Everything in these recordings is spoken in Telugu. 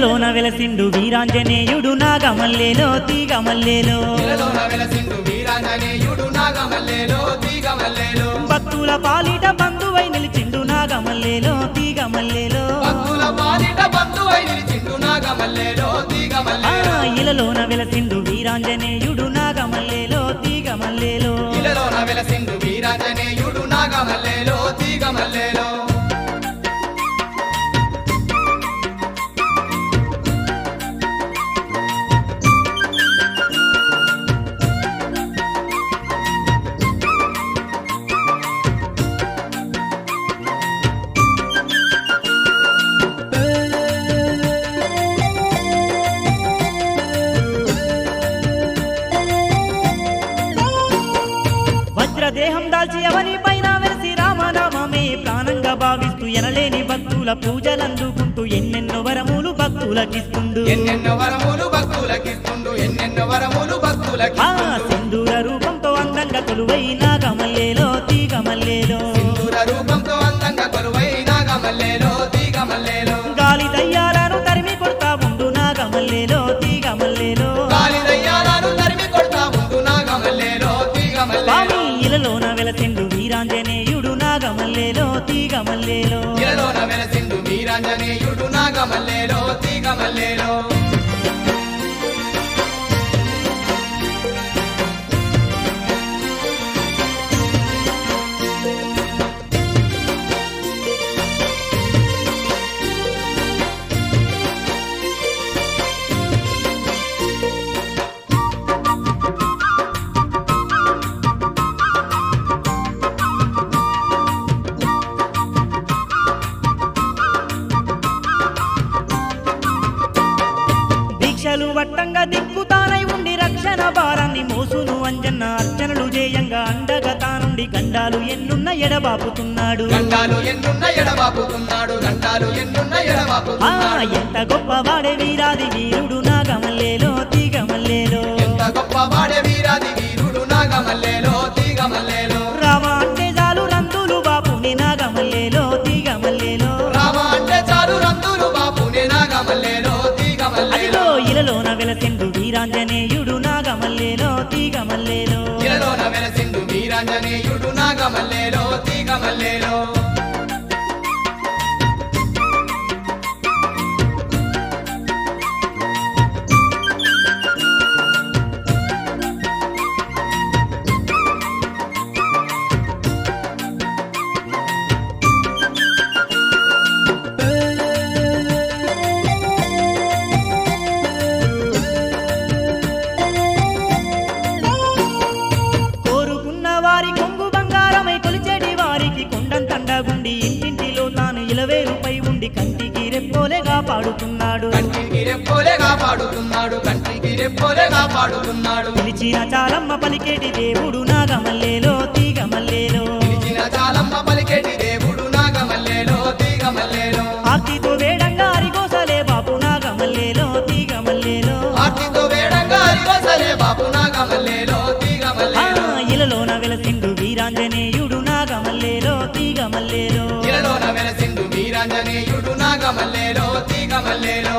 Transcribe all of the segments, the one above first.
ఇలలోన వెలసిండు వీరాంజనేయుడు నాగమల్లేలో తీగమల్లేలో ఇలలోన వెలసిండు వీరాంజనేయుడు నాగమల్లేలో తీగమల్లేలో భక్తుల పాలిట బంధువై నిలిచిండు నాగమల్లేలో తీగమల్లేలో భక్తుల పాలిట బంధువై నిలిచిండు నాగమల్లేలో ఆ తీగమల్లేలో ఇలలోన వెలసిండు వీరాంజనేయుడు నాగమల్లేలో తీగమల్లేలో ఇలలోన వెలసిండు వీరాంజనేయుడు నాగమల్లేలో తీగమల్లేలో వజ్రదేహం దాల్చి ఎవరి పైన వెలిసి రామనామమే ప్రాణంగా భావిస్తూ ఎనలేని భక్తుల పూజలందుకుంటూ ఎన్నెన్నో వరములు భక్తులకిస్తుండు ఎన్నెన్నో వరములు భక్తులకిస్తుండు ఎన్నెన్నో వరములు ఆ భక్తులకిస్తుండు సింధూర రూపంతో అందంగా కొలువై నాగమల్లేలో తీగమల్లేలో సింధూర రూపంతో అందంగా కొలువై నాగమల్లేలో తీగమల్లేలో గాలి దయ్యాలను తరిమి కొడతా ఉండు నాగమల్లేలో తీగమల్లేలో గాలి దయ్యాలను తరిమి కొడతా ఉండు నాగమల్లేలో తీగమల్లేలో స్వామి ఇలలోన వెలసిండు వీరాంజనేయుడు నాగమల్లేలో తీగమల్లేలో ఇలలోన వెలసిండు వీరాంజనేయుడు నాగమల్లేలో తీగమల్లేలో దీక్షలు వట్టంగా దిక్కుతానై ఉండి రక్షణ భారాన్ని మోసును అంజన్న అర్చనలు చేయంగా అండగా తానుండి గండాలు ఎన్నున్న ఎడబాపుతున్నాడు గండాలు ఎన్నున్న ఎడబాపుతున్నాడు గండాలు ఎన్నున్న ఆ ఎడబాపుతున్నాడు ఎంత గొప్పవాడే వీరాది వీరుడు నాగమల్లేలో తీగమల్లేలో ఎంత గొప్ప వాడే వీరాది వీరుడు నాగమల్లేలో తీగమల్లేలో రామ అంటే చాలు రందులు బాపుని నాగమల్లేలో తీగమల్లేలో రామ అంటే చాలు రందులు బాపునే నాగమల్లేలో తీగమల్లేలో అదిగో ఇలలోన వెలసిండు వీరాంజనేయుడు నాగమల్లేలో తీగమల్లేలో ఇలలోన వెలసిండు వీరాంజనేయుడు నాగమల్లేలో తీగమల్లేలో కోరుకున్న వారి కొంగు బంగారమై కొలిచేటి వారికి కొండంతండగుండి ఇంటింటిలో తాను ఇలవేలుపై ఉండి కంటికి రెప్పోలేగా పాడుతున్నాడు కంటికి రెప్పోలే కాపాడుతున్నాడు కంటికి రెప్పోలే కాపాడుతున్నాడు పిలిచిన చాలమ్మ పలికేటి దేవుడు నాగమల్లేలో తీగమల్లేలో పిలిచిన చాలమ్మ పలికేటి దేవుడు నాగమల్లేలో తీగమల్లేలో ఆర్తితో వేడంగా అరిగోసలే బాపు నాగమల్లేలో తీగమల్లేలో ఆర్తితో వేడంగా అరివసలే బాపు నాగమల్లేలో ఆ తీగమల్లేలో ఇలలోన వెలసిండు వీరాంజనేయుడు నాగమల్లేలో తీగమల్లేలో ఇలలోన వెలసిండు వీరాంజనేయుడు నాగమల్లేలో తీగమల్లేలో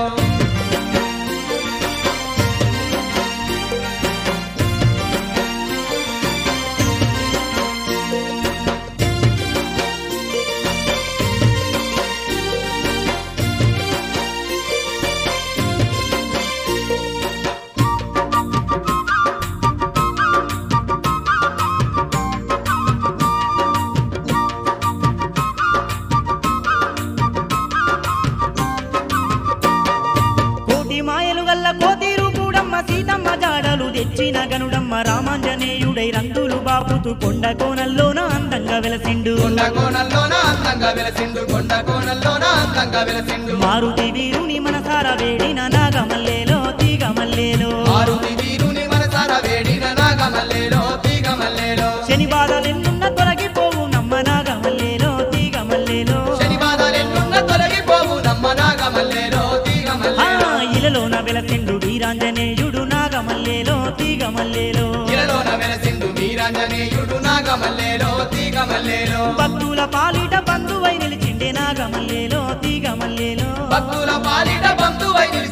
కోటి మాయలు గల్ల కోతీరు కూడమ్మ సీతమ్మ జాడలు తెచ్చిన గనుడమ్మ రామాంజనేయుడై రంగులు బాపుతూ కొండ కోనల్లోన అందంగా వెలసిండు కొండ కోణంలోన అందంగా వెలసిండు కొండ కోణంలోన అందంగా వెలసిండు మారుతి వీరుని మనసార వేడిన నాగమల్లేలో తీగమల్లేలో మారుతి వీరుని మనసార వేడిన నాగమల్లేలో తీగమల్లేలో శని బాధలెన్నున్న తొలగిపోవు నమ్మ నాగమల్లేలో తీగమల్లేలో శని బాధలెన్నున్న తొలగిపోవు నమ్మ నాగమల్లేలో ఆ తీగమల్లేలో ఇలలోన వెలసిండు వీరాంజనేయుడు నాగమల్లేలో తీగమల్లేలో ఇలలోన వెలసిండు వీరాంజనేయుడు నాగమల్లేలో తీగమల్లేలో భక్తుల పాలిట బంధువై నిలిచిండే నాగమల్లేలో తీగమల్లేలో భక్తుల పాలిట బంధువై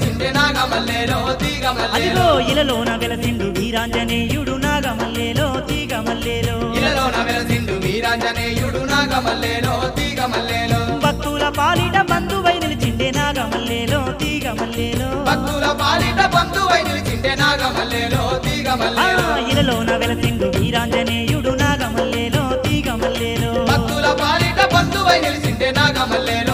మల్లేలో అదిగో ఇలలోన వెలసిండు వీరాంజనేయుడు నాగమల్లేలో తీగ మల్లేలో ఇలలోన వెలసిండు వీరాంజనేయుడు నాగమల్లేలో తీగ మల్లేలో భక్తుల పాలిట బంధువై నిలిచిండే నాగమల్లేలో తీగ మల్లేలో భక్తుల పాలిట బంధువై నిలిచిండే నాగమల్లేలో తీగ ఆ మల్లేలో ఇలలోన వెలసిండు వీరాంజనేయుడు నాగమల్లేలో తీగ మల్లేలో భక్తుల పాలిట బంధువై నిలిచిండే నాగమల్లేలో